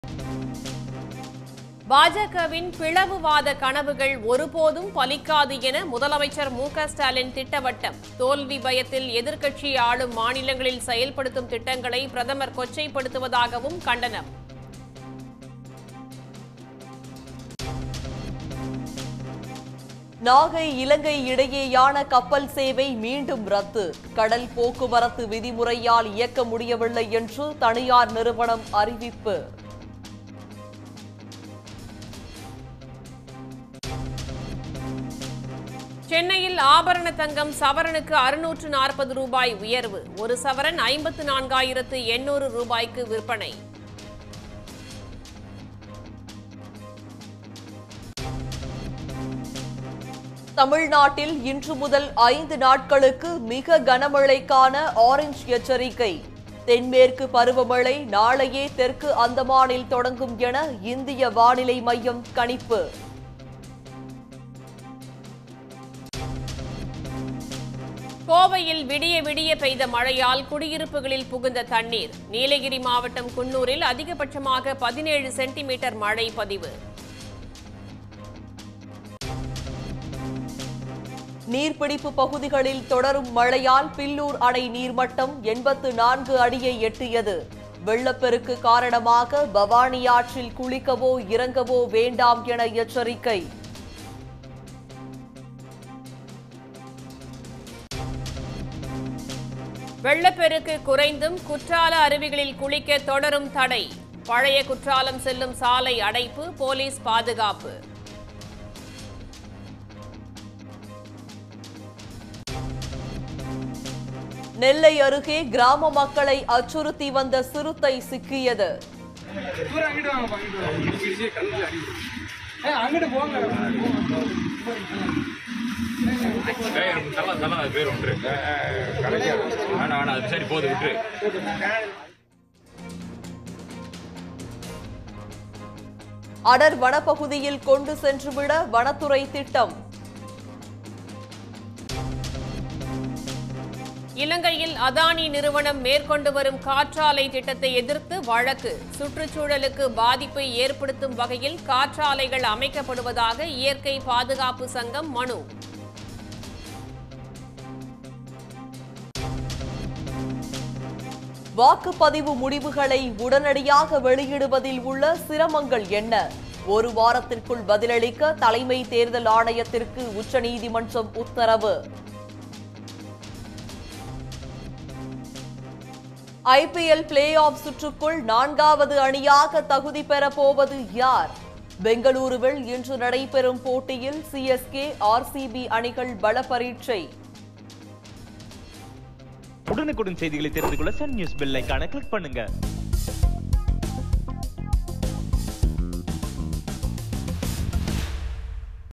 பாஜகவின் பிளவுவாத கனவுகள் ஒருபோதும் பலிக்காது என முதலமைச்சர் மு க ஸ்டாலின் திட்டவட்டம் தோல்வி பயத்தில் எதிர்க்கட்சி ஆளும் மாநிலங்களில் செயல்படுத்தும் திட்டங்களை பிரதமர் கொச்சைப்படுத்துவதாகவும் கண்டனம் நாகை இலங்கை இடையேயான கப்பல் சேவை மீண்டும் ரத்து கடல் போக்குவரத்து விதிமுறையால் இயக்க முடியவில்லை என்று தனியார் நிறுவனம் அறிவிப்பு சென்னையில் ஆபரண தங்கம் சவரனுக்கு அறுநூற்று நாற்பது ரூபாய் உயர்வு ஒரு சவரன் ஐம்பத்து நான்காயிரத்து எண்ணூறு ரூபாய்க்கு விற்பனை தமிழ்நாட்டில் இன்று முதல் ஐந்து நாட்களுக்கு மிக கனமழைக்கான ஆரஞ்ச் எச்சரிக்கை தென்மேற்கு பருவமழை நாளையே தெற்கு அந்தமானில் தொடங்கும் என இந்திய வானிலை மையம் கணிப்பு கோவையில் விடிய விடிய பெய்த மழையால் குடியிருப்புகளில் புகுந்த தண்ணீர் நீலகிரி மாவட்டம் குன்னூரில் அதிகபட்சமாக பதினேழு சென்டிமீட்டர் மழை பதிவு நீர்பிடிப்பு பகுதிகளில் தொடரும் மழையால் பில்லூர் அணை நீர்மட்டம் எண்பத்து நான்கு அடியை எட்டியது வெள்ளப்பெருக்கு காரணமாக பவானி ஆற்றில் குளிக்கவோ இறங்கவோ வேண்டாம் என எச்சரிக்கை வெள்ளப்பெருக்கு குறைந்தும் குற்றால அருவிகளில் குளிக்க தொடரும் தடை பழைய குற்றாலம் செல்லும் சாலை அடைப்பு போலீஸ் பாதுகாப்பு நெல்லை அருகே கிராம மக்களை அச்சுறுத்தி வந்த சிறுத்தை சிக்கியது தூரம் அங்கிட்டு வாங்கப்பா அங்கிட்டு வாங்க இடிச்சு கண்ணில் அடிக்குது ஏ அங்கிட்டு போங்க ஏய், தள்ள தள்ள அது பேர் ஒன்று வேணாம் வேணாம் அது சரி போது விட்டுரு அடர் வனப்பகுதியில் கொண்டு சென்றுவிட வனத்துறை திட்டம் இலங்கையில் அதானி நிறுவனம் மேற்கொண்டு வரும் காற்றாலை திட்டத்தை எதிர்த்து வழக்கு சுற்றுச்சூழலுக்கு பாதிப்பை ஏற்படுத்தும் வகையில் காற்றாலைகள் அமைக்கப்படுவதாக இயற்கை பாதுகாப்பு சங்கம் மனு வாக்குப்பதிவு முடிவுகளை உடனடியாக வெளியிடுவதில் உள்ள சிரமங்கள் என்ன ஒரு வாரத்திற்குள் பதிலளிக்க தலைமை தேர்தல் ஆணையத்திற்கு உச்சநீதிமன்றம் உத்தரவு ஐபிஎல் பிளே ஆஃப் சுற்றுக்குள் நான்காவது அணியாக தகுதி பெறப் போவது யார் பெங்களூருவில் இன்று நடைபெறும் போட்டியில் சிஎஸ்கே ஆர்சிபி அணிகள் பல பரீட்சை உடனுக்குடன் செய்திகளை தெரிந்து கொள்ள சன் நியூஸ் பெல் ஐகானை கிளிக் பண்ணுங்க